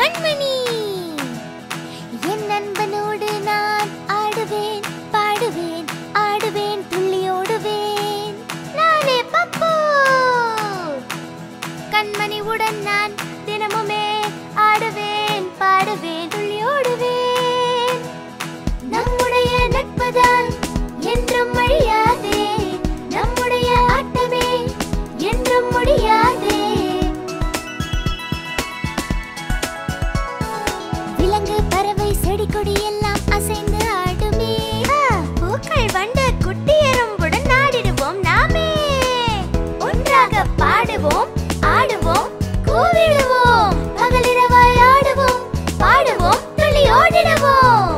கண்மணி என் நண்பனோடு நான் ஆடுவேன் பாடுவேன் ஆடுவேன் துள்ளி ஓடுவேன் நானே பப்பு கண்மணிவுடன் நான் தினமுமே ஆடுவேன் பாடுவேன் துள்ளி ஓடுவேன் நம்முடைய நட்புதான் என்றும் அழியாதே நம்முடைய ஆட்டமே என்றும் முடியாதே விலங்கு பறவை செடி கொடி எல்லாம் அசைந்து ஆடுமே பூக்கள் வண்டு குட்டி எறும்புடன் நாடிடுவோம் நாமே ஒன்றாக பாடுவோம் ஆடுவோம் கூவிடுவோம் பகலிரவாய் ஆடுவோம் பாடுவோம் துள்ளி ஓடிடுவோம்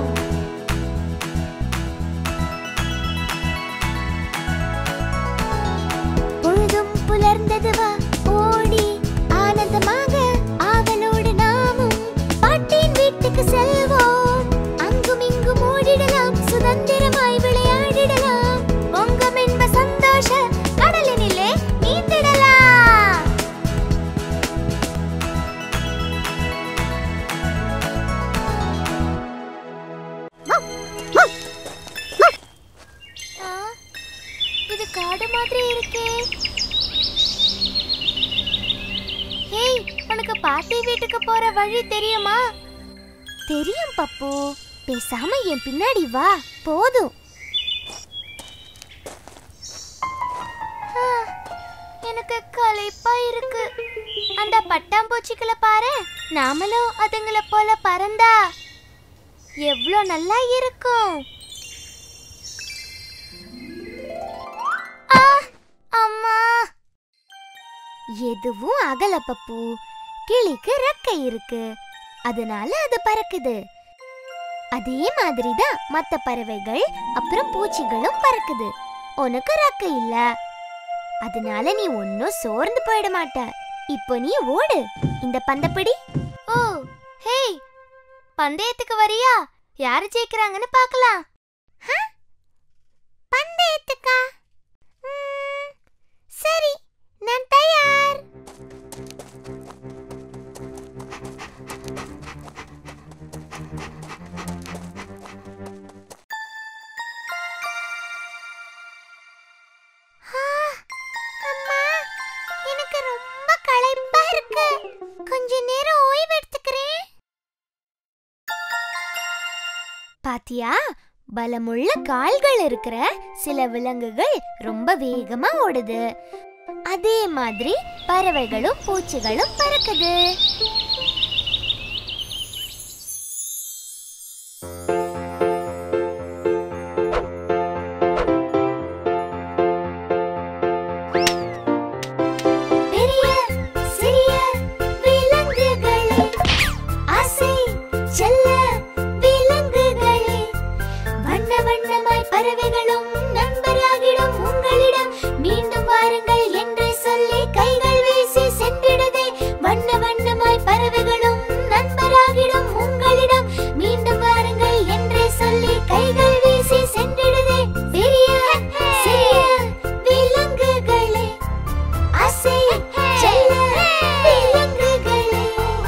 பொழுதும் புலர்ந்தது வா ஓடி ஆனந்தமாக ஆவலோடு நாமும் பாட்டின் வீட்டுக்கு செல்வோம் அங்கும் இங்கும் ஓடிடலாம் சுதந்திரமாய் விளையாடிடலாம் பொங்கும் என்ப சந்தோஷ கடலினிலே நீந்திடலாம் ஆ, இது காடு மாதிரி இருக்கே ஹேய் உனக்கு பாட்டி வீட்டுக்கு போற வழி தெரியுமா தெரியும் பப்பு பேசாம என் பின்னாடி வா போதும் ஆ, எனக்கு களைப்பா இருக்கு அந்த பட்டாம்பூச்சிகளை பாரு நாமளும் அதுங்கள போல பறந்தா எவ்வளோ நல்லா இருக்கும் ஆ, அம்மா எதுவும் அகல பப்பு கிளிக்கு ரெக்கை இருக்கு அதனால அது பறக்குது அதே மாதிரி தான் மத்த பறவைகள் அப்புறம் பூச்சிகளும் பறக்குது உனக்கு ரெக்கை இல்ல அதனால நீ ஒன்னும் சோர்ந்து போயிட மாட்ட இப்போ நீ ஓடு இந்த பந்தப்படி ஓ ஹேய் பந்தயத்துக்கு வரியா யாரு ஜெயிக்கிறாங்கன்னு பார்க்கலாம் பந்தயத்துக்கா ம், சரி நான் தயார் ஆ, அம்மா, எனக்கு ரொம்ப களைப்பா இருக்கு கொஞ்ச நேரம் ஓய்வு எடுத்துக்கிறேன் பாத்தியா பலமுள்ள கால்கள் இருக்கிற சில விலங்குகள் ரொம்ப வேகமா ஓடுது அதே மாதிரி பறவைகளும் பூச்சிகளும் பறக்குது பெரிய சிறிய விலங்குகளே ஆசை செல்ல விலங்குகளே வண்ண வண்ணமாய் பறவைகளும் நண்பராகிடும் உங்களிடம் மீண்டும் வாருங்கள் என்று சொல்லி கைகள் வீசி சென்றிடுதே வண்ண வண்ணமாய் பறவைகளும் நண்பராகிடும் உங்களிடம் மீண்டும் வாருங்கள் என்று சொல்லி கைகள் வீசி சென்றிடுதே பெரிய சிறிய விலங்குகளே ஆசை செல்ல விலங்குகளே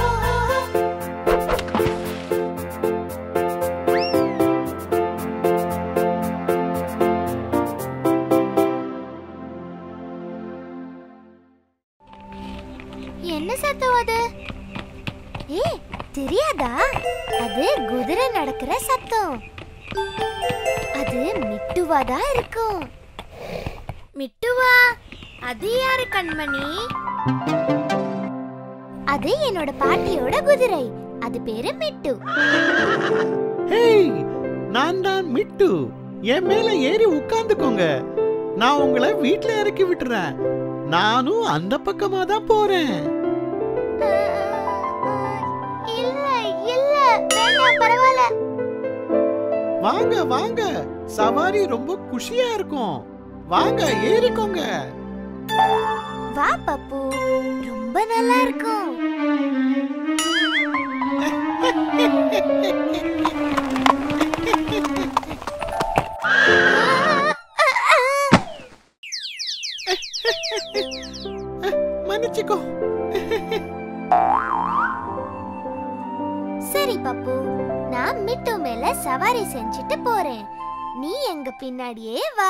என்ன சத்தம் அது ஏ தெரியாதா அது குதிரை நடக்கிற சத்தம் அது மிட்டுவா தான் இருக்கும் மிட்டுவா அது யாரு கண்மணி அது என்னோட பாட்டியோட குதிரை அது பேரு மிட்டு ஹேய் நான் தான் மிட்டு என் மேல ஏறி உட்கார்ந்துக்கோங்க நான் உங்களை வீட்ல இறக்கி விட்டுறேன் நானும் அந்த பக்கமா தான் போறேன் இல்ல இல்ல வேண்டாம் பரவாயில்ல வாங்க வாங்க சவாரி ரொம்ப குஷியா இருக்கும் வாங்க ஏறிக்கோங்க வா பப்பு ரொம்ப நல்லா இருக்கும் மன்னிச்சுக்கோ சரி பப்பு நான் மிட்டு மேல சவாரி செஞ்சுட்டு போறேன் நீ எங்க பின்னாடியே வா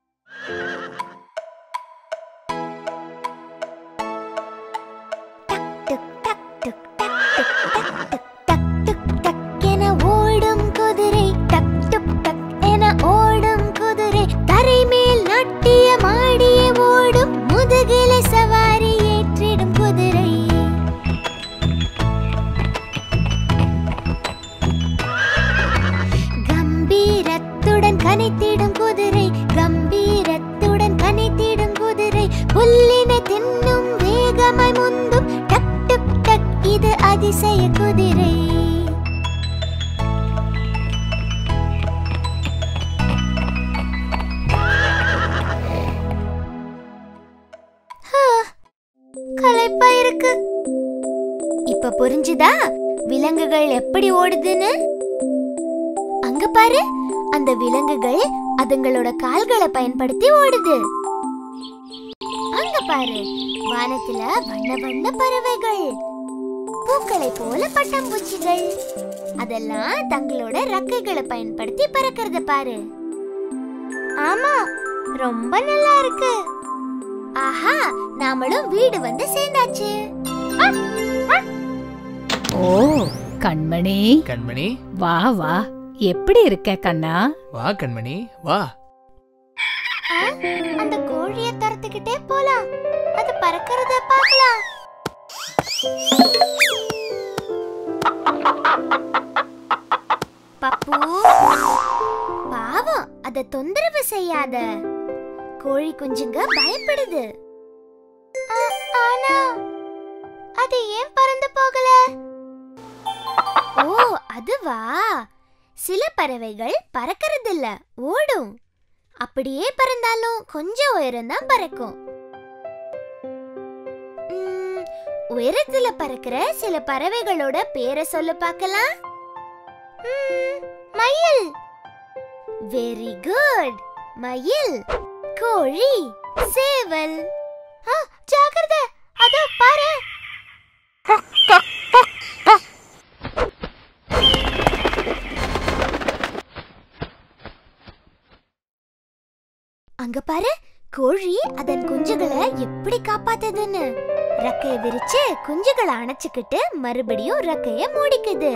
டக் டுக் டக் டுக் டக் டுக் டக் டுக் டக் டுக் டக் என ஓடும் குதிரை டக் டுக் டக் என ஓடும் குதிரை தரை மேல் நாட்டியமாடிய ஓடும் முதுகில சவாரி ஏற்றிடும் குதிரை கம்பீரத்துடன் கனைத்திடும் குதிரை கம்பீரத்துடன் கனைத்திடும் குதிரை புல்லினை தின்னும் வேகமாய் முந்தும் டக் டுக் டக் இது அதிசய குதிரை ஹா, களைப்பா இருக்கு இப்ப புரிஞ்சுதா விலங்குகள் எப்படி ஓடுதுன்னு அங்க பாரு அந்த விலங்குகள் அதுங்களோட கால்களை பயன்படுத்தி ஓடுது அங்க பாரு வானத்துல வண்ண வண்ண பறவைகள் பூக்களை போல பட்டாம்பூச்சிகள் அதெல்லாம் தங்களோட ரெக்கைகளை பயன்படுத்தி பறக்கறத பாரு ஆமா ரொம்ப நல்லா இருக்கு ஆஹா நாமளும் வீடு வந்து சேர்ந்தாச்சு ஓ கண்மணி கண்மணி வா வா எப்படி இருக்க கண்ணா வா கண்மணி வா ஆ, அந்த கோழிய துரத்துக்கிட்டே போலாம் அது பறக்கறத பார்க்கலாம் பப்பு பாவம் அத தொந்தரவு செய்யாத கோழி குஞ்சுங்க பயப்படுது ஆ, ஆனா அது ஏன் பறந்து போகல ஓ அதுவா சில பறவைகள் பறக்கறதில்ல ஓடும் அப்படியே பறந்தாலும் கொஞ்சம் உயரம் தான் பறக்கும் உம், உயரத்துல பறக்கிற சில பறவைகளோட பேரை சொல்ல பார்க்கலாம் உம், மயில் வெரி குட் மயில் கோழி சேவல் ஆ, ஜாக்கிரதை அதோ பாரு அங்க பாரு கோழி அதன் குஞ்சுகளை எப்படி காப்பாத்துதுன்னு ரெக்கைய விரிச்சு குஞ்சுகளை அணைச்சுக்கிட்டு மறுபடியும் ரெக்கைய மூடிக்குது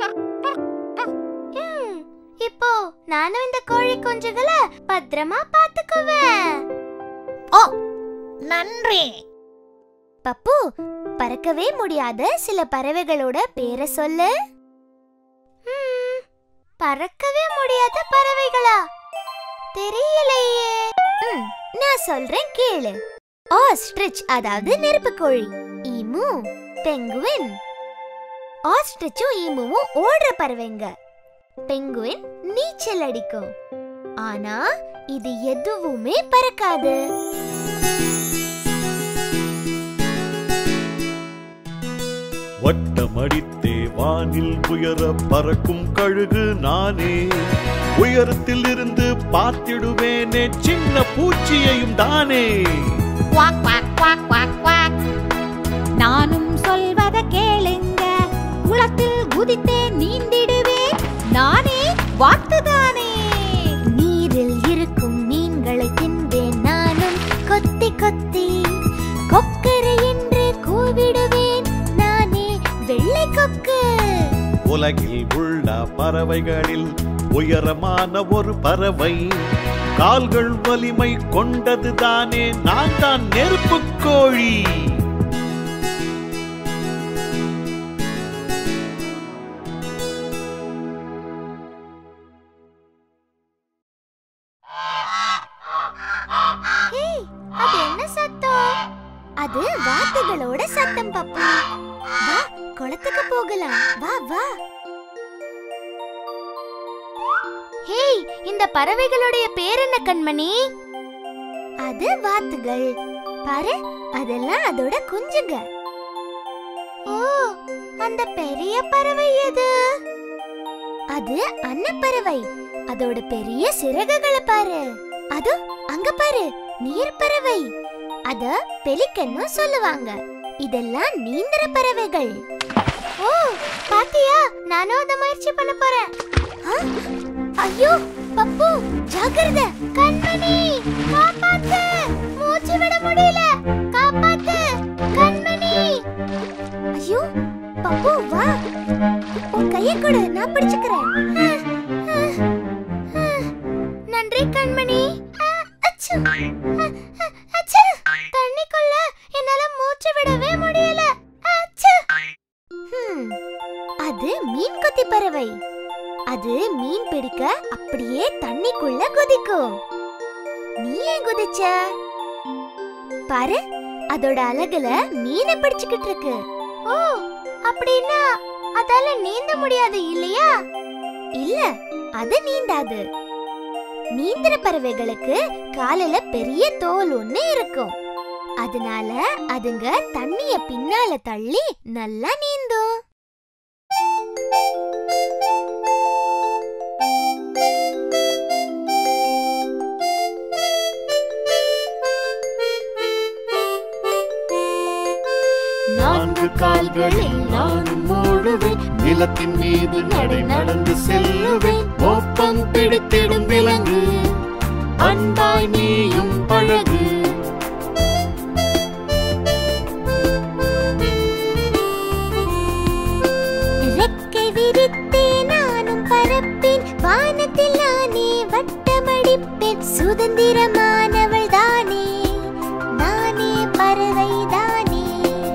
ம், இப்போ நானும் இந்த கோழி குஞ்சுகளை பத்திரமா பாத்துக்குவேன் ஓ நன்றி பப்பு பறக்கவே முடியாத சில பறவைகளோட பேரை சொல்லு ம், பறக்கவே முடியாத பறவைகளா தெரியலையே ம், நான் சொல்றேன் கேளு ஆஸ்ட்ரிச் அதாவது நெருப்பு கோழி ஈமு பெங்குவின் ஆஸ்ட்ரிச்சும் ஈமுவும் ஓடுற பறவைங்க பெங்குவின் நீச்சல் அடிக்கும் ஆனா இது எதுவுமே பறக்காது வட்டமடித்தே வானில் உயர பறக்கும் கழுகு நானே உயரத்தில் இருந்து பார்த்திடுவேனே சின்ன பூச்சியையும் தானே quack quack quack quack quack நானும் சொல்வத கேளுங்க குளத்தில் குதித்தே நீந்திடுவேன் நானே வாத்துதானே நீரில் இருக்கும் மீன்களை தின்பேன் நானும் கொத்தி கொத்தி கொக்கரை என்று கூவிடுவேன் நானே வெள்ளை கொக்கு உலகில் உள்ள பறவைகளில் உயரமான ஒரு பறவை கால்கள் வலிமை கொண்டது தானே நான் தான் நெருப்புக் கோழி ஹேய், அது என்ன சத்தம் அது வாத்துகளோட சத்தம் பப்பு வா குளத்துக்கு போகலாம் வா வா ஹேய் இந்த பறவைகளுடைய பேர் என்ன கண்மணி அது வாத்துகள் பாரு அதெல்லாம் அதோட குஞ்சுங்க ஓ அந்த பெரிய பறவை எது அது அன்னப்பறவை அதோட பெரிய சிறகுகளை பாரு அதோ அங்க பாரு நீர் பறவை அத பெலிக்கன்னு சொல்லுவாங்க இதெல்லாம் நீந்திர பறவைகள் ஓ ஓ பாத்தியா நானும் அத முயற்சி பண்ண போறேன் ஆ, ஐயோ பப்பு ஜாக்கிரதை கண்மணி காப்பாத்து மூச்சு விட முடியல காப்பாத்து கண்மணி ஐயோ பப்பு வா உன் கைய கொடு நான் பிடிச்சுக்கிறேன் ஆ, ஆ, ஆ. நன்றி கண்மணி ஆ, அச்சு. ஆ, ஆ, அச்சு. தண்ணிக்குள்ள என்னால மூச்சு விடவே முடியல அச்சு. ஹம், அது மீன் கொத்தி பறவை அது மீன் பிடிக்க அப்படியே தண்ணிக்குள்ள குதிக்கும் நீ ஏன் குதிச்ச பாரு அதோட அழகுல மீனை பிடிச்சுக்கிட்டு இருக்கு ஓ அப்படின்னா அதால நீந்த முடியாது இல்லையா இல்ல அது நீந்தாது நீந்திர பறவைகளுக்கு காலில பெரிய தோல் ஒண்ணு இருக்கும் அதனால அதுங்க தண்ணிய பின்னால தள்ளி நல்லா நீந்தும் நான்கு கால்களில் நானும் ஓடுவேன் நிலத்தின் மீது நடை நடந்து செல்லுவேன் ஓப்பம் பிடித்திடும் விலங்கு அன்பாய் நீயும் பழகு ரெக்கை விரித்தே நானும் பறப்பேன் வானத்தில் நானே வட்டமடிப்பேன் சுதந்திரமானவள் தானே நானே பறவை தானே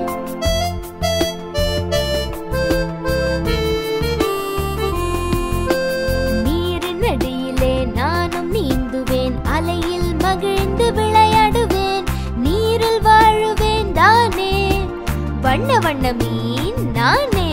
நீரின் அடியிலே நானும் நீந்துவேன் அலையில் மகிழ்ந்து விளையாடுவேன் நீரில் வாழுவேன் தானே வண்ண வண்ண மீன் நானே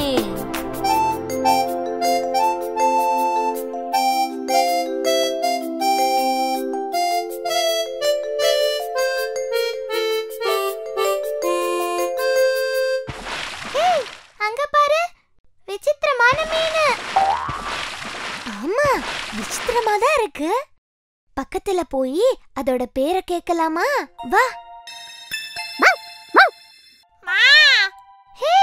ஏய், அங்க பாரு விசித்திரமான மீனு ஆமா விசித்திரமா தான் இருக்கு பக்கத்துல போய் அதோட பேரை கேட்கலாமா வா மா ஹே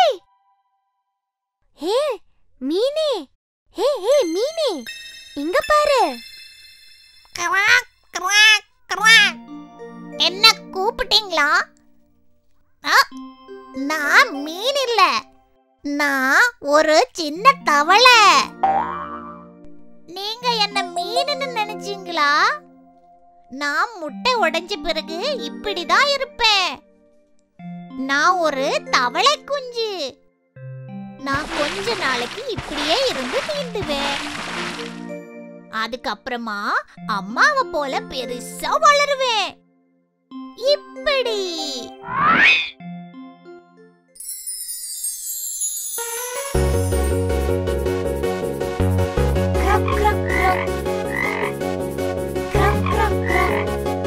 ஹே மீனே ஹே ஹே மீனே இங்க பாரு கவாக் கவாக் கவாக் என்ன கூப்பிட்டீங்களா ஆ, நான் மீன் இல்ல நான் ஒரு சின்ன தவளை நீங்க என்ன மீனுன்னு நினைச்சீங்களா நான் முட்டை உடைஞ்ச பிறகு இப்படிதான் இருப்பேன் நான் ஒரு தவளை குஞ்சு நான் கொஞ்ச நாளைக்கு இப்படியே இருந்து நீந்துவேன் அதுக்கப்புறமா அம்மாவை போல பெருசா வளருவேன் இப்படி கிரக், கிரக், கிரக். கிரக், கிரக், கிரக்.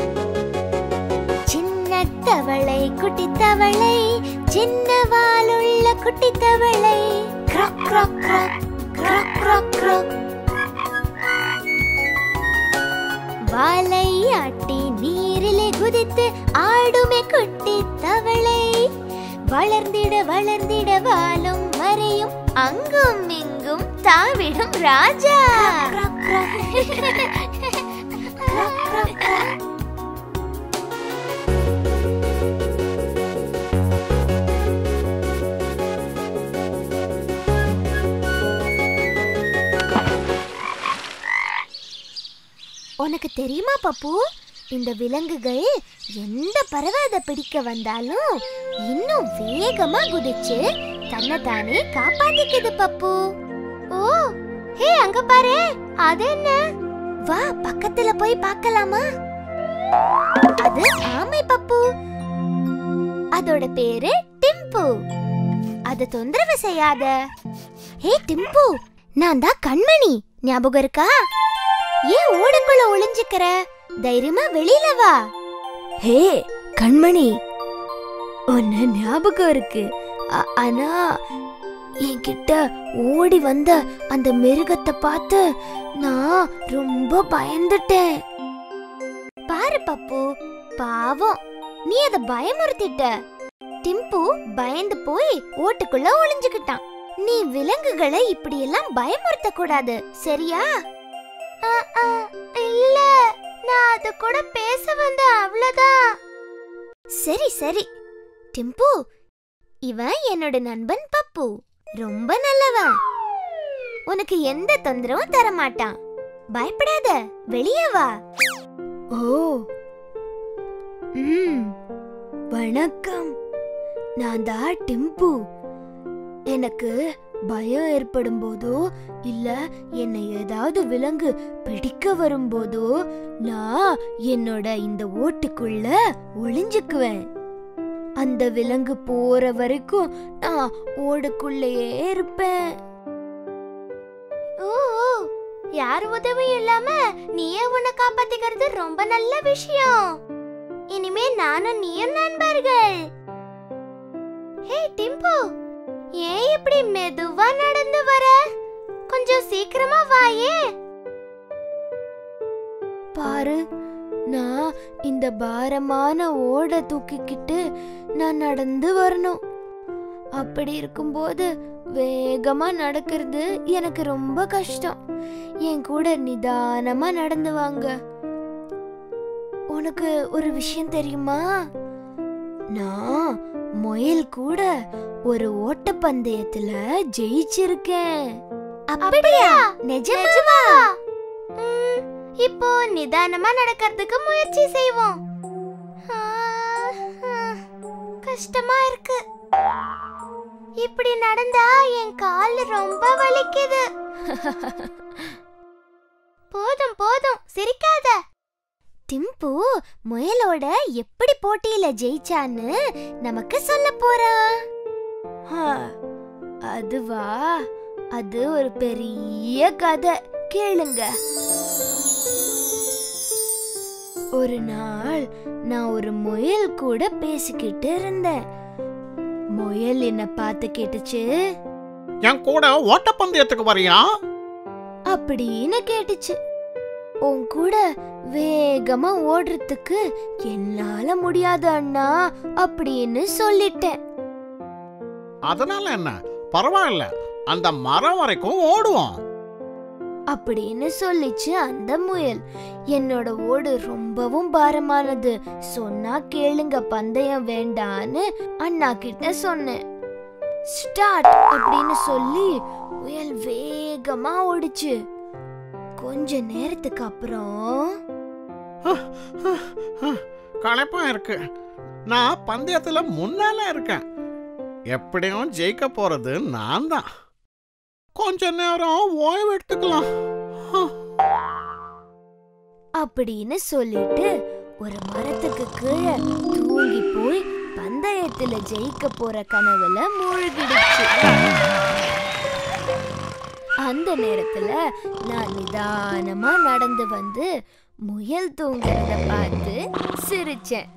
சின்ன தவளை குட்டி தவளை சின்ன வாலுள்ள குட்டி தவளை கிரக், கிரக், கிரக். கிரக், கிரக், கிரக். வாலை ஆட்டி நீரிலே குதித்து ஆடுமே குட்டி தவளை வளர்ந்திட வளர்ந்திட வாலும் மறையும் அங்கும் இங்கும் தாவிடும் ராஜா உனக்கு தெரியுமா பப்பு இந்த விலங்குகள் எந்த பறவை அதை பிடிக்க வந்தாலும் இன்னும் வேகமா குதிச்சு தன்னைத்தானே காப்பாத்திக்குது பப்பு ஓ ஹே அங்க பாரு அது என்ன வா பக்கத்துல போய் பார்க்கலாமா அது ஆமை பப்பு அதோட பேரு டிம்பு அது தொந்தரவு செய்யாத ஹே டிம்பு நான் தான் கண்மணி ஞாபகம் இருக்கா ஏன் ஓடுக்குள்ள ஒளிஞ்சுக்கிற தைரியமா வெளியில வா ஹே கண்மணி உன்ன ஞாபகம் இருக்கு ஆ- ஆனா என்கிட்ட ஓடி வந்த அந்த மிருகத்தை பார்த்து நான் ரொம்ப பயந்துட்டேன் பாரு பப்பு பாவம் நீ அத பயமுறுத்திட்ட டிம்பு பயந்து போய் ஓட்டுக்குள்ள ஒளிஞ்சுக்கிட்டான் நீ விலங்குகளை இப்படி எல்லாம் பயமுறுத்த கூடாது சரியா இல்ல நான் அது கூட பேச வந்த அவ்வளவுதான் சரி சரி டிம்பு இவன் என்னோட நண்பன் பப்பு ரொம்ப நல்லவன் உனக்கு எந்த தொந்தரவும் தர மாட்டான் பயப்படாத வெளியே வா ஓ ம் வணக்கம் நான் தான் டிம்பு எனக்கு பயம் ஏற்படும் போதோ இல்ல என்னை ஏதாவது விலங்கு பிடிக்க வரும்போதோ நான் என்னோட இந்த ஓட்டுக்குள்ள ஒளிஞ்சுக்குவேன் அந்த விலங்கு போற வரைக்கும் நான் ஓடுக்குள்ளேயே இருப்பேன் ஓ யார் உதவியும் இல்லாம நீயே உன்னை காப்பாத்திக்கிறது ரொம்ப நல்ல விஷயம் இனிமே நானும் நீயும் நண்பர்கள் ஹே டிம்பு ஏன் இப்படி மெதுவா நடந்து வர கொஞ்சம் சீக்கிரமா வாயே பாரு நான் இந்த பாரமான ஓட தூக்கிக்கிட்டு நான் நடந்து வரணும் அப்படி இருக்கும்போது வேகமா நடக்கிறது எனக்கு ரொம்ப கஷ்டம் என் கூட நிதானமா நடந்து வாங்க உனக்கு ஒரு விஷயம் தெரியுமா நான் முயல் கூட ஒரு ஓட்டப்பந்தயத்துல ஜெயிச்சிருக்கேன் அப்படியா நிஜமா இப்போ நிதானமா நடக்கிறதுக்கு முயற்சி செய்வோம் ஆ, ஆ, கஷ்டமா இருக்கு இப்படி நடந்தா என் கால் ரொம்ப வலிக்குது போதும் போதும் சிரிக்காத டிம்பு முயலோட எப்படி போட்டியில ஜெயிச்சான்னு நமக்கு சொல்ல போறான் அதுவா அது ஒரு பெரிய கதை கேளுங்க ஒரு நாள் நான் ஒரு முயல் கூட பேசிக்கிட்டு இருந்தேன் முயல் என்ன பார்த்து கேட்டுச்சு என் கூட ஓட்டப்பந்தயத்துக்கு வரியா அப்படின்னு கேட்டுச்சு உன் கூட வேகமா ஓடுறதுக்கு என்னால முடியாது அண்ணா அப்படின்னு சொல்லிட்டேன் அதனால என்ன பரவாயில்ல அந்த மரம் வரைக்கும் ஓடுவோம் அப்படின்னு சொல்லிச்சு அந்த முயல் என்னோட ஓடு ரொம்பவும் பாரமானது சொன்னா கேளுங்க பந்தயம் வேண்டான்னு அண்ணா கிட்ட சொன்னேன் ஸ்டார்ட் அப்படின்னு சொல்லி முயல் வேகமா ஓடிச்சு கொஞ்ச நேரத்துக்கு அப்புறம் களைப்பா இருக்கு நான் பந்தயத்துல முன்னால இருக்கேன் எப்படியும் ஜெயிக்க போறது நான் தான் கொஞ்ச நேரம் ஓய்வு எடுத்துக்கலாம் ஹம். அப்படின்னு சொல்லிட்டு ஒரு மரத்துக்கு கீழே தூங்கி போய் பந்தயத்துல ஜெயிக்க போற கனவுல மூழ்கிடுச்சு அந்த நேரத்துல நான் நிதானமா நடந்து வந்து முயல் தூங்குறத பார்த்து சிரிச்சேன்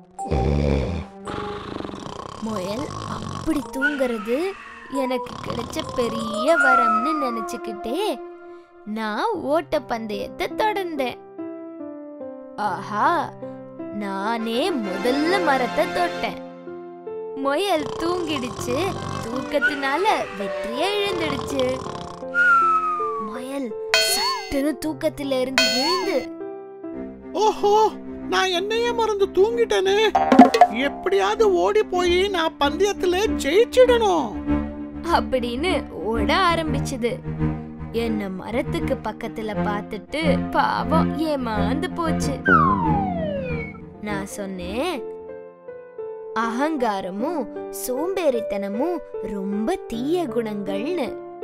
முயல் அப்படி தூங்குறது எனக்கு கிடைச்ச பெரிய வரம்னு நினைச்சுக்கிட்டே நான் ஓட்ட பந்தயத்தை தொடர்ந்தேன் ஆஹா நானே முதல்ல மரத்தை தொட்டேன் முயல் தூங்கிடுச்சு தூக்கத்தினால வெற்றியை இழந்துடுச்சு முயல் சட்டுன்னு தூக்கத்தில இருந்து எழுந்து ஓஹோ நான் என்னையே மறந்து தூங்கிட்டேனே எப்படியாவது ஓடி போய் நான் பந்தயத்துல ஜெயிச்சிடணும் அப்படின்னு ஓட ஆரம்பிச்சது என்ன மரத்துக்கு பக்கத்துல பார்த்துட்டு பாவம் ஏமாந்து போச்சு நான் சொன்னேன் அகங்காரமும் சோம்பேறித்தனமும் ரொம்ப தீய குணங்கள்னு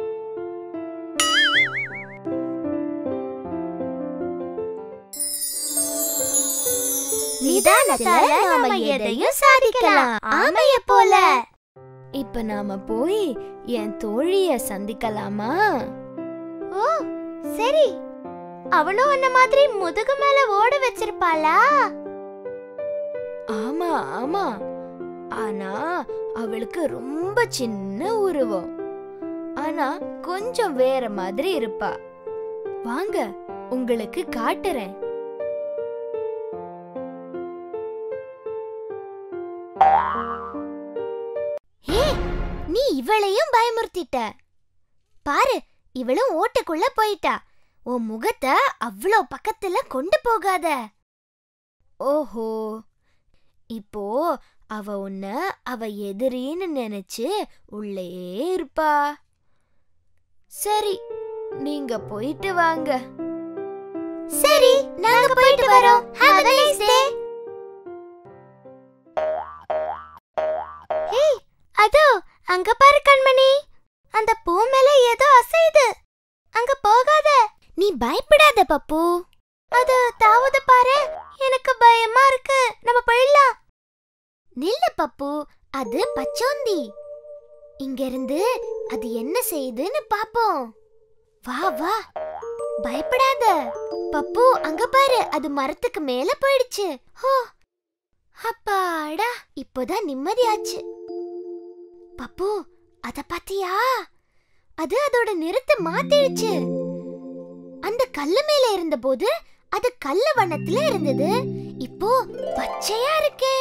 நிதானத்தால நாம எதையும் சாதிக்கலாம் ஆமைய போல இப்ப நாம போய் என் தோழிய சந்திக்கலாமா ஓ சரி அவளும் உன்ன மாதிரி முதுகு மேல ஓட வச்சிருப்பாளா ஆமா ஆமா ஆனா அவளுக்கு ரொம்ப சின்ன உருவம் ஆனா கொஞ்சம் வேற மாதிரி இருப்பா வாங்க உங்களுக்கு காட்டுறேன் நீ இவளையும் பயமுறுத்திட்ட பாரு இவளும் ஓட்டுக்குள்ள போயிட்டா உன் முகத்தை அவ்வளோ பக்கத்துல கொண்டு போகாத ஓஹோ இப்போ அவ உன்ன அவ எதிரின்னு நினைச்சு உள்ளே இருப்பா சரி நீங்க போயிட்டு வாங்க சரி நாங்க போயிட்டு வரோம் ஹேவ் a nice day ஏய் அதோ அங்க பாரு கண்மணி அந்த பூ மேல ஏதோ அசையுது அங்க போகாத நீ பயப்படாத பப்பு அது தாவுது பாரு எனக்கு பயமா இருக்கு நம்ம போயிடலாம் நில்லு பப்பு அது பச்சோந்தி இங்க இருந்து அது என்ன செய்யுதுன்னு பாப்போம் வா வா பயப்படாத பப்பு அங்க பாரு அது மரத்துக்கு மேல போயிடுச்சு ஹோ அப்பாடா இப்போதான் நிம்மதியாச்சு பப்பு அத பாத்தியா அது அதோட நிறத்தை மாத்திடுச்சு அந்த கல்லு மேல இருந்தபோது அது கல்ல வண்ணத்துல இருந்தது இப்போ பச்சையா இருக்கே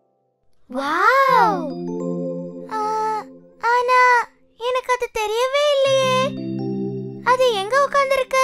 வாவ் ஆ, ஆனா எனக்கு அது தெரியவே இல்லையே அது எங்க உட்கார்ந்திருக்கு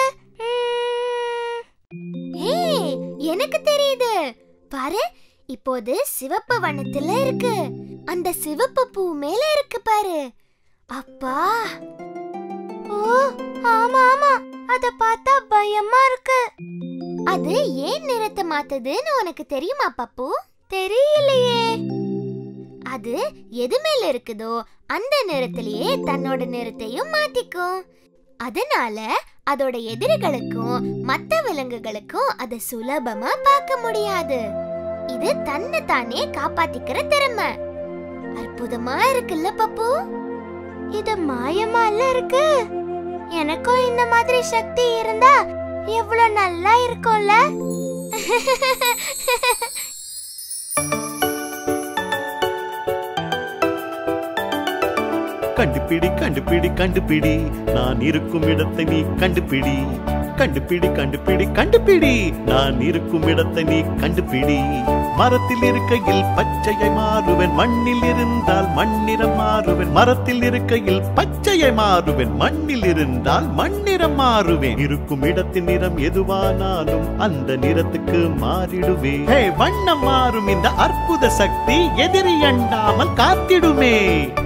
ஹே எனக்கு தெரியுது பாரு இப்போது சிவப்பு வண்ணத்துல இருக்கு அந்த சிவப்பு பூ மேல இருக்கு பாரு அப்பா ஓ ஆமா ஆமா அத பார்த்தா பயமா இருக்கு அது ஏன் நிறத்தை மாத்துதுன்னு உனக்கு தெரியுமா பப்பு தெரியலையே அது எது மேல இருக்குதோ அந்த நிறத்திலேயே தன்னோட நிறத்தையும் மாத்திக்கும் அதனால அதோட எதிரிகளுக்கும் மத்த விலங்குகளுக்கும் அதை சுலபமா பார்க்க முடியாது இது தன்னை தானே காப்பாத்திக்கிற திறமை அற்புதமா இருக்குல்ல பப்பு இது மாயமா இல்ல இருக்கு எனக்கும் இந்த மாதிரி சக்தி இருந்தா எவ்வளவு நல்லா இருக்கும்ல கண்டுபிடி கண்டுபிடி கண்டுபிடி நான் இருக்கும் இடத்தை நீ கண்டுபிடி கண்டுபிடி கண்டுபிடி கண்டுபிடி நான் இருக்கும் இடத்தை நீ கண்டுபிடி மரத்தில் இருக்கையில் பச்சையை மாறுவேன் மண்ணில் இருந்தால் மண்ணிறம் மாறுவேன் மரத்தில் இருக்கையில் பச்சையை மாறுவேன் மண்ணில் இருந்தால் மண்ணிறம் மாறுவேன் இருக்கும் இடத்தின் நிறம் எதுவானாலும் அந்த நிறத்துக்கு மாறிடுவேன் ஹே வண்ணம் மாறும் இந்த அற்புத சக்தி எதிரி அண்டாமல் காத்திடுமே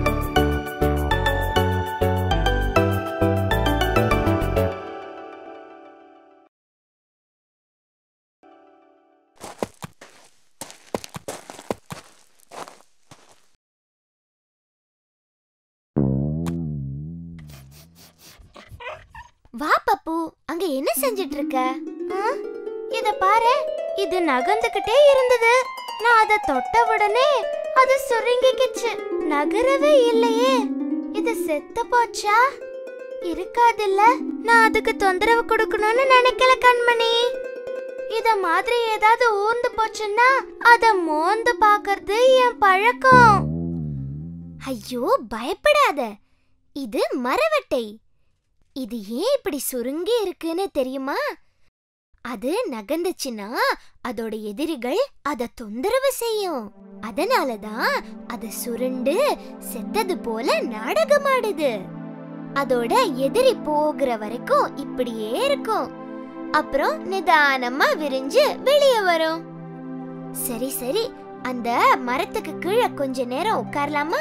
வா பப்பு அங்க என்ன செஞ்சிட்டு இருக்க ஆ? இத பாரு இது நகர்ந்துகிட்டே இருந்தது நான் அத தொட்ட உடனே அது சுருங்கிக்கிச்சு நகரவே இல்லையே இது செத்து போச்சா இருக்காதுல்ல நான் அதுக்கு தொந்தரவு கொடுக்கணும்னு நினைக்கல கண்மணி இத மாதிரி ஏதாவது ஊர்ந்து போச்சுன்னா அத மோந்து பாக்குறது என் பழக்கம் ஐயோ பயப்படாத இது மரவட்டை இது ஏன் இப்படி சுருங்கி இருக்குன்னு தெரியுமா அது நகர்ந்துச்சுன்னா அதோட எதிரிகள் அத தொந்தரவு செய்யும் அதனாலதான் அது சுருண்டு செத்தது போல நாடகமாடுது அதோட எதிரி போகிற வரைக்கும் இப்படியே இருக்கும் அப்புறம் நிதானமா விரிஞ்சு வெளியே வரும் சரி சரி அந்த மரத்துக்கு கீழே கொஞ்ச நேரம் உட்காரலாமா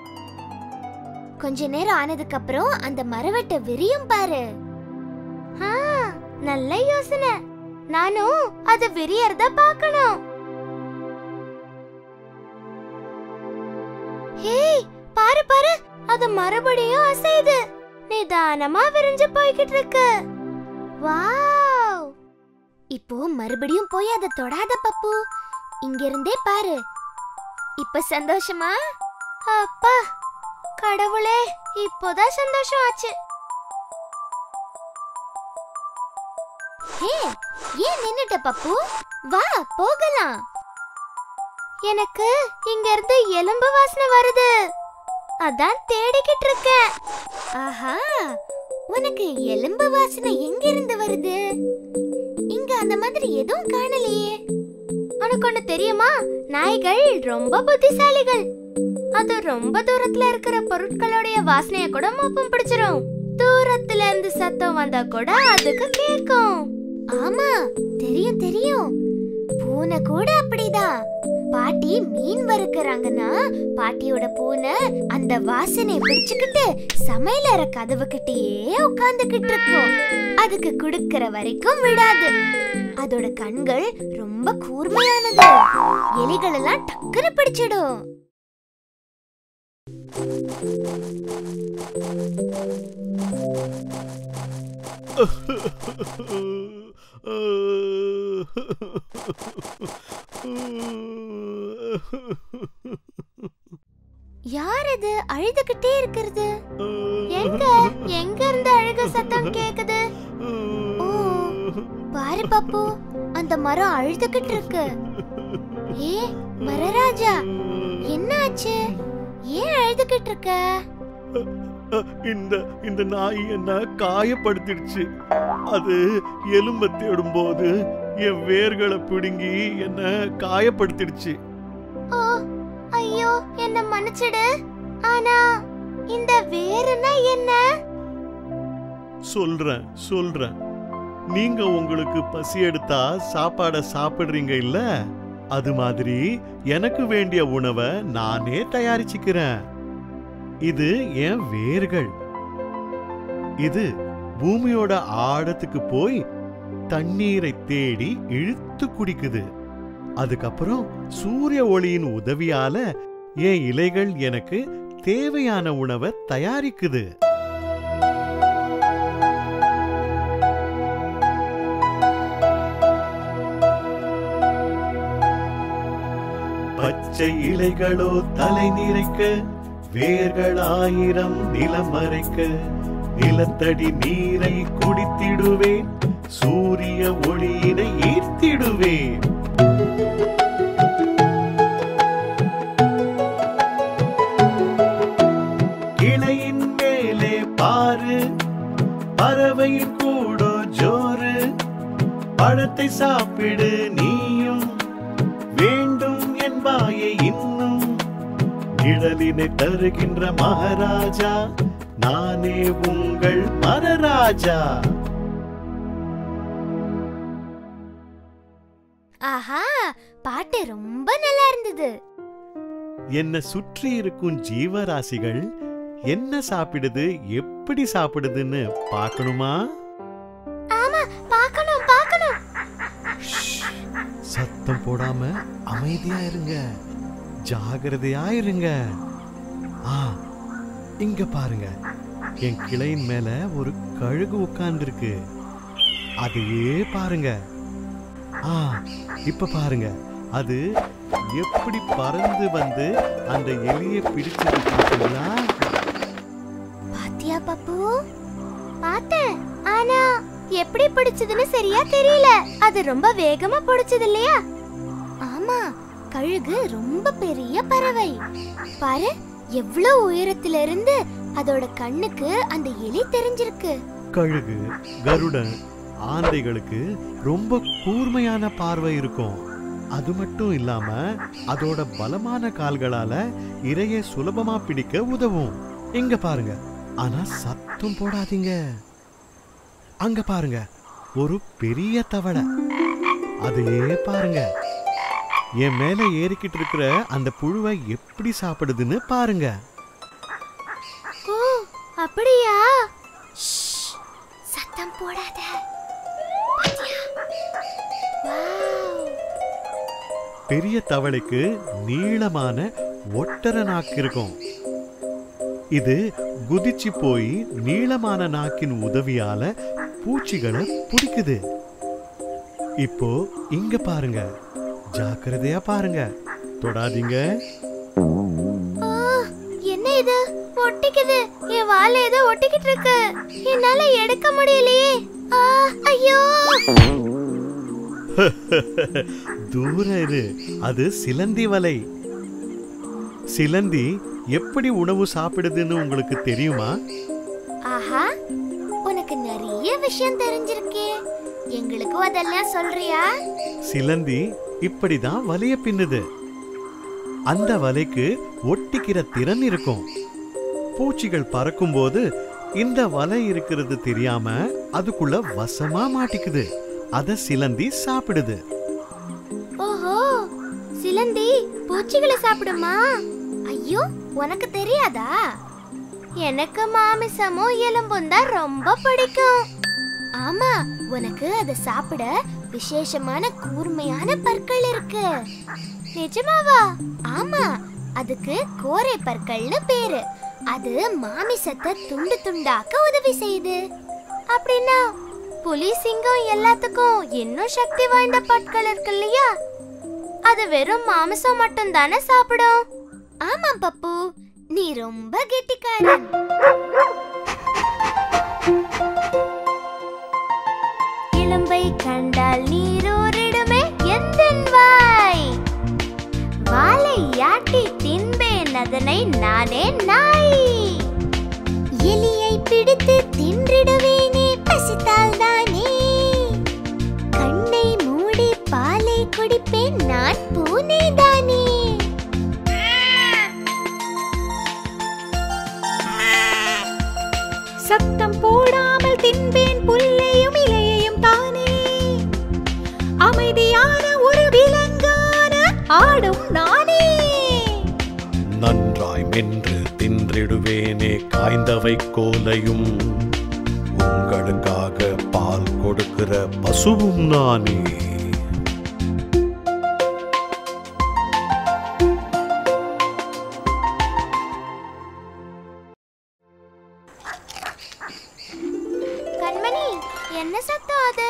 கொஞ்ச நேரம் ஆனதுக்கு அப்புறம் அந்த மரவட்டை விரியும் பாரு ஆ, நல்ல யோசனை நானும் அது விரியறத பார்க்கணும் ஹேய் பாரு பாரு அது மறுபடியும் அசையுது நிதானமா விரிஞ்சு போய்கிட்டு இருக்கு வாவ் இப்போ மறுபடியும் போய் அதை தொடாத பப்பு இங்க இருந்தே பாரு இப்ப சந்தோஷமா அப்பா கடவுளே இப்போதான் சந்தோஷம் ஆச்சு ஹே ஏன் நின்னுட்ட பப்பு வா போகலாம் எனக்கு இங்க இருந்து எலும்பு வாசனை வருது அதான் தேடிக்கிட்டு இருக்கேன் ஆஹா உனக்கு எலும்பு வாசனை எங்க இருந்து வருது இங்க அந்த மாதிரி எதுவும் காணலையே உனக்கு ஒண்ணு தெரியுமா நாய்கள் ரொம்ப புத்திசாலிகள் அது ரொம்ப தூரத்துல இருக்கிற பொருட்களுடைய வாசனைய கூட மோப்பம் பிடிச்சிரும் தூரத்துல இருந்து சத்தம் வந்தா கூட அதுக்கு கேக்கும் ஆமா தெரியும் தெரியும் பூனை கூட அப்படிதான் பாட்டி மீன் வறுக்கறாங்கன்னா பாட்டியோட பூனை அந்த வாசனை பிடிச்சுக்கிட்டு சமையலற கதவு கிட்டயே உட்கார்ந்துகிட்டு இருக்கும் அதுக்கு குடுக்கற வரைக்கும் விடாது அதோட கண்கள் ரொம்ப கூர்மையானது எலிகள் எல்லாம் டக்குன்னு பிடிச்சிடும் யார் அது அழுதுகிட்டே இருக்கிறது எங்க எங்க இருந்து அழுக சத்தம் கேக்குது ஓ பாரு பப்பு அந்த மரம் அழுதுகிட்டு இருக்கு ஏ மரராஜா என்ன ஆச்சு ஏன் அழுதுகிட்டு இருக்க இந்த இந்த நாய் என்ன காயப்படுத்திடுச்சு அது எலும்ப தேடும்போது என் வேர்களை பிடுங்கி என்ன காயப்படுத்திடுச்சு ஓ ஐயோ என்ன மன்னிச்சிடு ஆனா இந்த வேறுனா என்ன சொல்றேன் சொல்றேன் நீங்க உங்களுக்கு பசி எடுத்தா சாப்பாட சாப்பிடுறீங்க இல்ல அது மாதிரி எனக்கு வேண்டிய உணவை நானே தயாரிச்சுக்கிறேன் இது என் வேர்கள் இது பூமியோட ஆழத்துக்கு போய் தண்ணீரை தேடி இழுத்து குடிக்குது அதுக்கப்புறம் சூரிய ஒளியின் உதவியால என் இலைகள் எனக்கு தேவையான உணவை தயாரிக்குது பச்சை இலைகளோ தலை நிறைக்க வேர்கள் ஆயிரம் நிலம் மறைக்க நிலத்தடி நீரை குடித்திடுவேன் சூரிய ஒளியினை ஈர்த்திடுவேன் கிளையின் மேலே பாரு பறவையின் கூடோ ஜோறு பழத்தை சாப்பிடு நீயும் வேண்டும் என்பாயே இன்னும் நிழலினை தருகின்ற மகாராஜா நானே உங்கள் மரராஜா ஆஹா பாட்டு ரொம்ப நல்லா இருந்தது என்னை சுற்றி இருக்கும் ஜீவராசிகள் என்ன சாப்பிடுது எப்படி சாப்பிடுதுன்னு பார்க்கணுமா ஆமா பார்க்கணும் பார்க்கணும் சத்தம் போடாம அமைதியா இருங்க ஜாகிரதையா இருங்க ஆ இங்க பாருங்க என் கிளையின் மேல ஒரு கழுகு உட்கார்ந்துருக்கு அதையே பாருங்க ஆ இப்ப பாருங்க அது எப்படி பறந்து வந்து அந்த எலியை பிடிச்சது பார்த்தீங்களா பாத்தியா பப்பு பார்த்தேன் ஆனா எப்படி பிடிச்சதுன்னு சரியா தெரியல அது ரொம்ப வேகமா பிடிச்சது இல்லையா ஆமா கழுகு ரொம்ப பெரிய பறவை பாரு எவ்வளவு உயரத்துல இருந்து அதோட கண்ணுக்கு அந்த எலி தெரிஞ்சிருக்கு கழுகு கருடன் ஆந்தைகளுக்கு ரொம்ப கூர்மையான பார்வை இருக்கும் அது மட்டும் இல்லாம அதோட பலமான கால்களால இரையை சுலபமா பிடிக்க உதவும் இங்க பாருங்க ஆனா சத்தம் போடாதீங்க அங்க பாருங்க ஒரு பெரிய தவளை அதையே பாருங்க என் மேல ஏறிக்கிட்டு இருக்கிற அந்த புழுவை எப்படி சாப்பிடுதுன்னு பாருங்க ஓ அப்படியா ஷ்ஷ், சத்தம் போடாத பாத்தியா? வாவ். பெரிய தவளைக்கு நீளமான ஒட்டர நாக்கு இருக்கும் இது குதிச்சு போய் நீளமான நாக்கின் உதவியால பூச்சிகளை பிடிக்குது இப்போ இங்க பாருங்க ஜாக்கிரதையா பாருங்க தொடாதீங்க ஆ, என்ன இது ஒட்டிக்குது என் வால ஏதோ ஒட்டிக்கிட்டு இருக்கு என்னால எடுக்க முடியலையே ஆ, ஐயோ தூர இரு அது சிலந்தி வலை சிலந்தி எப்படி உணவு சாப்பிடுதுன்னு உங்களுக்கு தெரியுமா ஆஹா உனக்கு நிறைய விஷயம் தெரிஞ்சிருக்கே எங்களுக்கும் அதெல்லாம் சொல்றியா சிலந்தி இப்படிதான் வலைய பின்னுது அந்த வலைக்கு ஒட்டிக்கிற திறன் இருக்கும் பூச்சிகள் பறக்கும்போது இந்த வலை இருக்கிறது தெரியாம அதுக்குள்ள வசமா மாட்டிக்குது அத சிலந்தி சாப்பிடுது ஓஹோ சிலந்தி பூச்சிகளை சாப்பிடுமா ஐயோ உனக்கு தெரியாதா எனக்கு மாமிசமும் எலும்பும் தான் ரொம்ப பிடிக்கும் ஆமா உனக்கு அதை சாப்பிட விசேஷமான கூர்மையான பற்கள் இருக்கு நிஜமாவா ஆமா அதுக்கு கோரை பற்கள்னு பேரு அது மாமிசத்தை துண்டு துண்டாக்க உதவி செய்யுது அப்படின்னா புலி சிங்கம் எல்லாத்துக்கும் இன்னும் சக்தி வாய்ந்த பற்கள் இருக்கு இல்லையா அது வெறும் மாமிசம் மட்டும் தானே சாப்பிடும் ஆமா பப்பு நீ ரொம்ப கெட்டிக்காரன் இளம்பை கண்டால் நீரோரிடுமே எந்தன் வாய் வாளை யாட்டி தின்பேன் அதனை நானே நாய் எலியை பிடித்து தின்றிடுவேனே பசித்தால் தானே கண்ணை மூடி பாலை குடிப்பேன் நான் பூனை தானே சத்தம் போடாமல் தின்பேன் புல்லையும் இலையையும் தானே அமைதியான ஒரு விலங்கான ஆடும் நானே நன்றாய் மென்று தின்றிடுவேனே காய்ந்தவை கோலையும் உங்களுக்காக பால் கொடுக்கிற பசுவும் நானே கண்மணி என்ன சத்தம் அது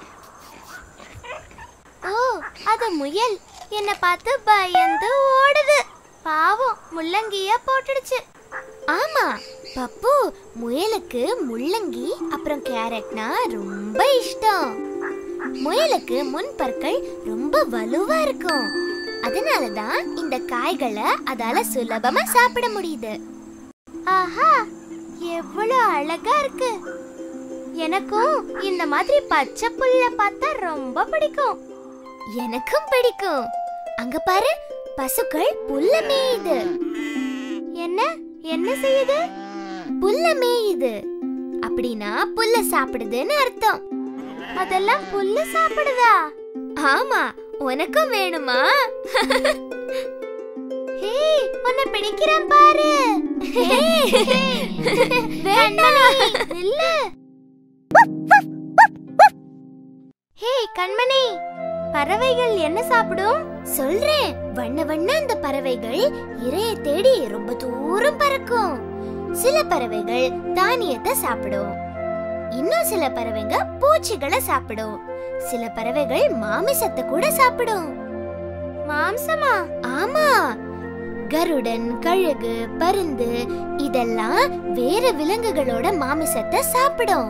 ஓ அது முயல் என்ன பார்த்து பயந்து ஓடுது பாவம் முள்ளங்கிய போட்டுடுச்சு ஆமா பப்பு முயலுக்கு முள்ளங்கி அப்புறம் கேரட்னா ரொம்ப இஷ்டம் முயலுக்கு முன் பற்கள் ரொம்ப வலுவா இருக்கும் அதனால தான் இந்த காய்களை அதால சுலபமா சாப்பிட முடியுது ஆஹா எவ்வளவு அழகா இருக்கு எனக்கும் இந்த மாதிரி பச்சை புல்ல பார்த்தா ரொம்ப பிடிக்கும் எனக்கும் பிடிக்கும் அங்க பாரு பசுக்கள் புல்ல மேயுது என்ன என்ன செய்யுது புல்ல மேயுது அப்படின்னா புல்ல சாப்பிடுதுன்னு அர்த்தம் அதெல்லாம் புல்ல சாப்பிடுதா ஆமா உனக்கும் வேணுமா ஹே உன்னை பிடிக்கிறேன் பாரு வேண்டாம் இல்ல ஹே கண்மணி பறவைகள் என்ன சாப்பிடும் சொல்றேன் வண்ண வண்ண அந்த பறவைகள் இரைய தேடி ரொம்ப தூரம் பறக்கும் சில பறவைகள் தானியத்தை சாப்பிடும் இன்னும் சில பறவைங்க பூச்சிகளை சாப்பிடும் சில பறவைகள் மாமிசத்தை கூட சாப்பிடும் மாம்சமா ஆமா கருடன் கழுகு பருந்து இதெல்லாம் வேற விலங்குகளோட மாமிசத்தை சாப்பிடும்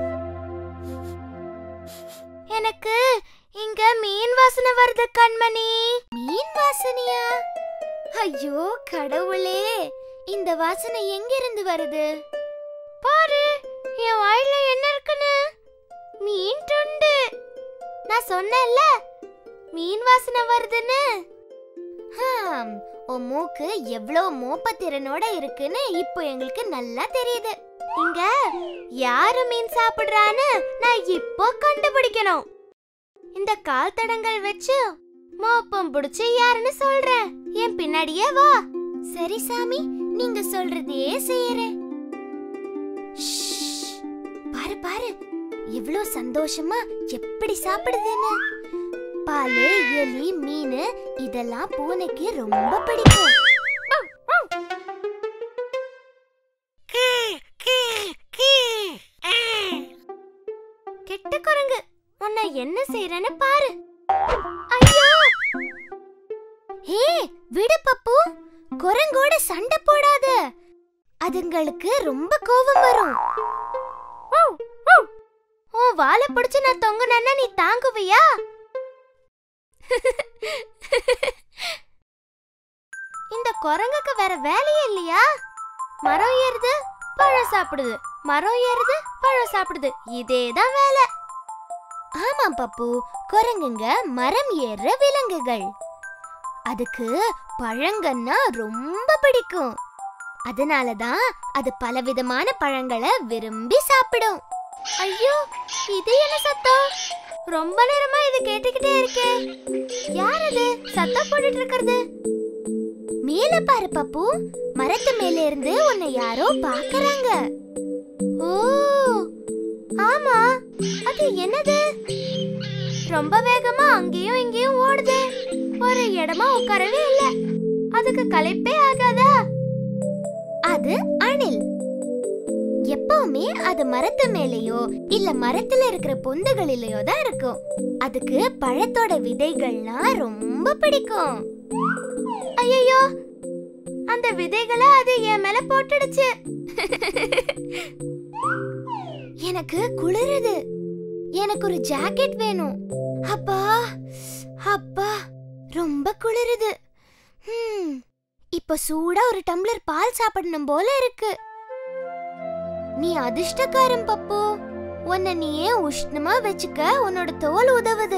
எனக்கு இங்க மீன் வாசனை வருது கண்மணி மீன் வாசனையா ஐயோ கடவுளே இந்த வாசனை எங்க இருந்து வருது பாரு என் வாயில என்ன இருக்குன்னு மீன் துண்டு நான் சொன்னேன்ல மீன் வாசனை வருதுன்னு ஹம், உன் மூக்கு எவ்வளோ மோப்பத்திறனோட இருக்குன்னு இப்போ எங்களுக்கு நல்லா தெரியுது இங்க யாரு மீன் சாப்பிடுறான்னு நான் இப்போ கண்டுபிடிக்கணும் இந்த கால் தடங்கள் வச்சு மோப்பம் புடிச்சு யாருன்னு சொல்றேன் என் பின்னாடியே வா சரி சாமி நீங்க சொல்றதையே செய்யறேன் ஷ்ஷ். பாரு பாரு எவ்வளோ சந்தோஷமா எப்படி சாப்பிடுதுன்னு பாலு எலி மீன் இதெல்லாம் பூனைக்கு ரொம்ப பிடிக்கும் கெட்ட குரங்கு உன்னை என்ன செய்யறேன்னு பாரு ஐயோ ஹே விடு பப்பு குரங்கோட சண்டை போடாத அதுங்களுக்கு ரொம்ப கோபம் வரும் உன் வாழை பிடிச்சு நான் தொங்குனேன்னா நீ தாங்குவியா இந்த குரங்குக்கு வேற வேலையே இல்லையா மரம் ஏறுது பழம் சாப்பிடுது மரம் ஏறுது பழம் சாப்பிடுது இதேதான் வேலை ஆமா பப்பு குரங்குங்க மரம் ஏறுற விலங்குகள் அதுக்கு பழங்கன்னா ரொம்ப பிடிக்கும் அதனாலதான் அது பலவிதமான பழங்களை விரும்பி சாப்பிடும் ஐயோ இது என்ன சத்தம் ரொம்ப நேரமா இது கேட்டுக்கிட்டே இருக்கே யார் அது சத்தம் போட்டுட்டு இருக்கிறது மேல பாரு பப்பு மரத்து மேல இருந்து உன்னை யாரோ பாக்குறாங்க ஓ ஆமா அது என்னது ரொம்ப வேகமா அங்கேயும் இங்கேயும் ஓடுது ஒரு இடமா உட்காரவே இல்ல அதுக்கு களைப்பே ஆகாதா அது அணில் எப்பவுமே அது மரத்து மேலேயோ இல்ல மரத்துல இருக்கிற பொந்துகளிலேயோ தான் இருக்கும் அதுக்கு பழத்தோட விதைகள்னா ரொம்ப பிடிக்கும் ஐயோ அந்த விதைகளை அது என் மேல போட்டுடுச்சு எனக்கு குளிருது எனக்கு ஒரு ஜாக்கெட் வேணும் அப்பா அப்பா ரொம்ப குளிருது ஹம், இப்ப சூடா ஒரு டம்ளர் பால் சாப்பிடணும் போல இருக்கு நீ அதிர்ஷ்டக்காரன் பப்பு உன்னை நீயே உஷ்ணமா வச்சுக்க உன்னோட தோல் உதவுது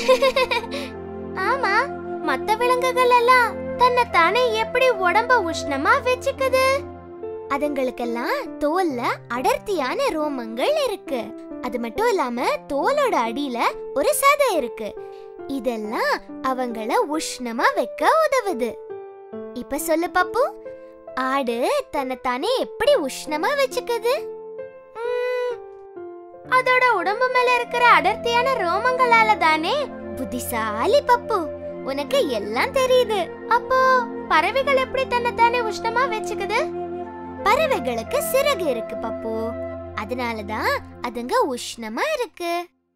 ஆமா மத்த விலங்குகள் எல்லாம் தன்னை தானே எப்படி உடம்ப உஷ்ணமா வச்சுக்குது அதுங்களுக்கெல்லாம் தோல்ல அடர்த்தியான ரோமங்கள் இருக்கு அது மட்டும் இல்லாம தோலோட அடியில ஒரு சதை இருக்கு இதெல்லாம் அவங்கள உஷ்ணமா வைக்க உதவுது இப்ப சொல்லு பப்பு ஆடு தன்னைத்தானே எப்படி உஷ்ணமா வச்சுக்குது ம், அதோட உடம்பு மேல இருக்கிற அடர்த்தியான ரோமங்களால தானே புத்திசாலி பப்பு உனக்கு எல்லாம் தெரியுது அப்போ பறவைகள் எப்படி தன்னைத்தானே உஷ்ணமா வச்சுக்குது பறவைகளுக்கு சிறகு இருக்கு பப்பு அதனாலதான் அதுங்க உஷ்ணமா இருக்கு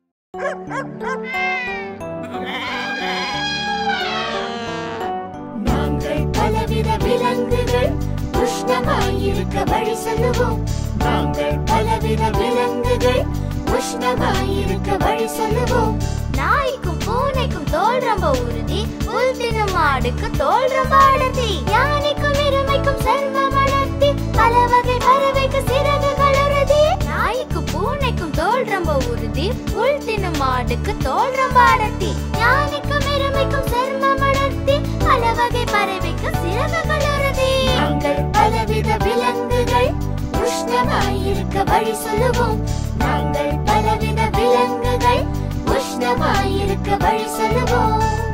நாங்கள் பலவித விலங்குகள் உஷ்ணமாயிருக்க வழி சொல்லுவோம் நாங்கள் பலவித விலங்குகள் உஷ்ணமாயிருக்க வழி சொல்லுவோம் நாய்க்கும் பூனைக்கும் தோல் ரொம்ப உறுதி புல் தினம் மாடுக்கு தோல் ரொம்ப அடர்த்தி யானைக்கும் எருமைக்கும் சர்வம் அடர்த்தி பல வகை பறவைக்கு சிறகுகள் உறுதி நாய்க்கும் பூனைக்கும் தோல் ரொம்ப உறுதி புல் தினம் மாடுக்கு தோல் ரொம்ப அடர்த்தி யானைக்கும் எருமைக்கும் சர்மம் அடர்த்தி பல வகை பறவைக்கு சிறகுகள் உறுதி நாங்கள் பலவித விலங்குகள் உஷ்ணமாயிருக்க வழி சொல்லுவோம் நாங்கள் பலவித விலங்குகள் உஷ்ணமாயிருக்க வழி சொல்லுவோம்